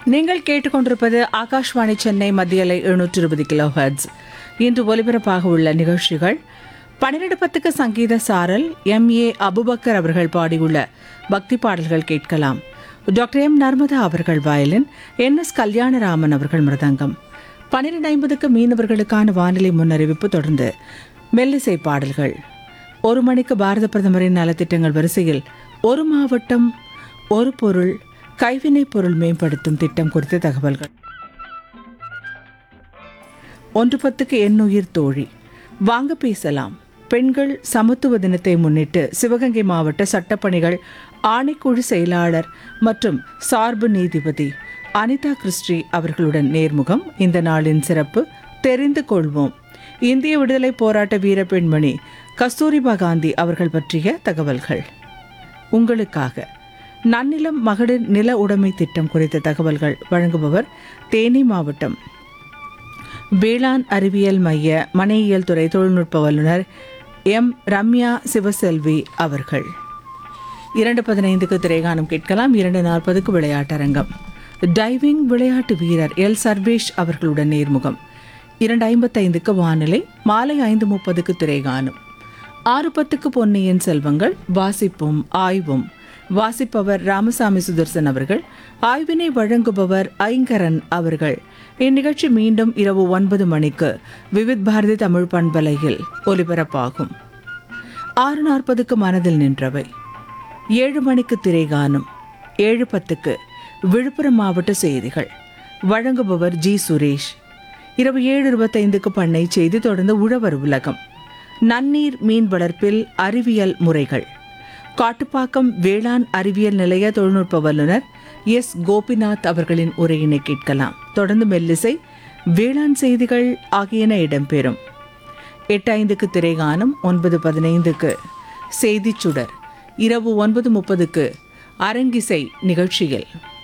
நீங்கள் கேட்டுக்கொண்டிருப்பது ஆகாஷ்வாணி சென்னை மத்தியலை எழுநூற்று இருபது கிலோ ஹெர்ட்ஸ் இன்று ஒலிபரப்பாக உள்ள நிகழ்ச்சிகள் பன்னிரண்டு பத்துக்கு சங்கீத சாரல் எம் ஏ அபுபக்கர் அவர்கள் பாடியுள்ள பக்தி பாடல்கள் கேட்கலாம் டாக்டர் எம் நர்மதா அவர்கள் வயலின் என் எஸ் கல்யாணராமன் அவர்கள் மிருதங்கம் பன்னிரண்டு ஐம்பதுக்கு மீனவர்களுக்கான வானிலை முன்னறிவிப்பு தொடர்ந்து மெல்லிசை பாடல்கள் ஒரு மணிக்கு பாரத பிரதமரின் நலத்திட்டங்கள் வரிசையில் ஒரு மாவட்டம் ஒரு பொருள் கைவினைப் பொருள் மேம்படுத்தும் திட்டம் குறித்த தகவல்கள் ஒன்று பத்துக்கு எண்ணுயிர் தோழி வாங்க பேசலாம் பெண்கள் சமத்துவ தினத்தை முன்னிட்டு சிவகங்கை மாவட்ட சட்டப்பணிகள் ஆணைக்குழு செயலாளர் மற்றும் சார்பு நீதிபதி அனிதா கிறிஸ்டி அவர்களுடன் நேர்முகம் இந்த நாளின் சிறப்பு தெரிந்து கொள்வோம் இந்திய விடுதலை போராட்ட வீர பெண்மணி கஸ்தூரிபா காந்தி அவர்கள் பற்றிய தகவல்கள் உங்களுக்காக நன்னிலம் மகளிர் நில உடைமை திட்டம் குறித்த தகவல்கள் வழங்குபவர் தேனி மாவட்டம் வேளாண் அறிவியல் மைய மனையியல் துறை தொழில்நுட்ப வல்லுநர் எம் ரம்யா சிவசெல்வி அவர்கள் இரண்டு பதினைந்துக்கு திரைகானம் கேட்கலாம் இரண்டு நாற்பதுக்கு விளையாட்டரங்கம் டைவிங் விளையாட்டு வீரர் எல் சர்வேஷ் அவர்களுடன் நேர்முகம் இரண்டு ஐம்பத்தைந்துக்கு வானிலை மாலை ஐந்து முப்பதுக்கு திரைகானம் ஆறு பத்துக்கு பொன்னியின் செல்வங்கள் வாசிப்பும் ஆய்வும் வாசிப்பவர் ராமசாமி சுதர்சன் அவர்கள் ஆய்வினை வழங்குபவர் ஐங்கரன் அவர்கள் இந்நிகழ்ச்சி மீண்டும் இரவு ஒன்பது மணிக்கு விவித் பாரதி தமிழ் பண்பலையில் ஒலிபரப்பாகும் ஆறு நாற்பதுக்கு மனதில் நின்றவை ஏழு மணிக்கு திரைகானம் ஏழு பத்துக்கு விழுப்புரம் மாவட்ட செய்திகள் வழங்குபவர் ஜி சுரேஷ் இரவு ஏழு இருபத்தைந்துக்கு பண்ணை செய்தி தொடர்ந்து உழவர் உலகம் நன்னீர் மீன் வளர்ப்பில் அறிவியல் முறைகள் காட்டுப்பாக்கம் வேளாண் அறிவியல் நிலைய தொழில்நுட்ப வல்லுநர் எஸ் கோபிநாத் அவர்களின் உரையினை கேட்கலாம் தொடர்ந்து மெல்லிசை வேளாண் செய்திகள் ஆகியன இடம்பெறும் எட்டு ஐந்துக்கு திரைகானம் ஒன்பது பதினைந்துக்கு செய்திச் சுடர் இரவு ஒன்பது முப்பதுக்கு அரங்கிசை நிகழ்ச்சியில்